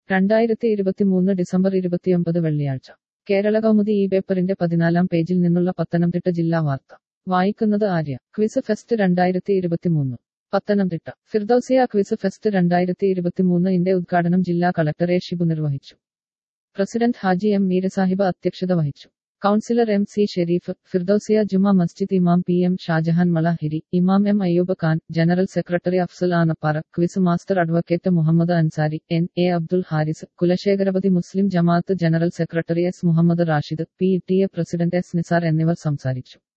രണ്ടായിരത്തി ഇരുപത്തിമൂന്ന് ഡിസംബർ ഇരുപത്തിയൊമ്പത് വെള്ളിയാഴ്ച കേരള കൗമുദി ഈ പേപ്പറിന്റെ പതിനാലാം പേജിൽ നിന്നുള്ള പത്തനംതിട്ട ജില്ലാ വാർത്ത വായിക്കുന്നത് ആര്യ ക്വിസ് ഫെസ്റ്റ് രണ്ടായിരത്തി ഇരുപത്തിമൂന്ന് പത്തനംതിട്ട ഫിർദൌസിയ ക്വിസ് ഫെസ്റ്റ് രണ്ടായിരത്തി ഇരുപത്തിമൂന്ന് ഇന്റെ ഉദ്ഘാടനം ജില്ലാ കളക്ടർ എ ഷിബു നിർവഹിച്ചു പ്രസിഡന്റ് ഹാജി എം മീരസാഹിബ് അധ്യക്ഷത വഹിച്ചു councillor M C Sherif Firdousia Juma Masjid ഇമാം പി എം ഷാജഹാൻ മളഹിരി ഇമാം M Ayyub Khan general secretary Afsal Anappara quiz master advocate Muhammad Ansari N A Abdul Haris Kulasekharapathi Muslim Jamaat general secretary S Muhammad Rashid P T A president S Nisar എന്നിവർ സംസാരിച്ചു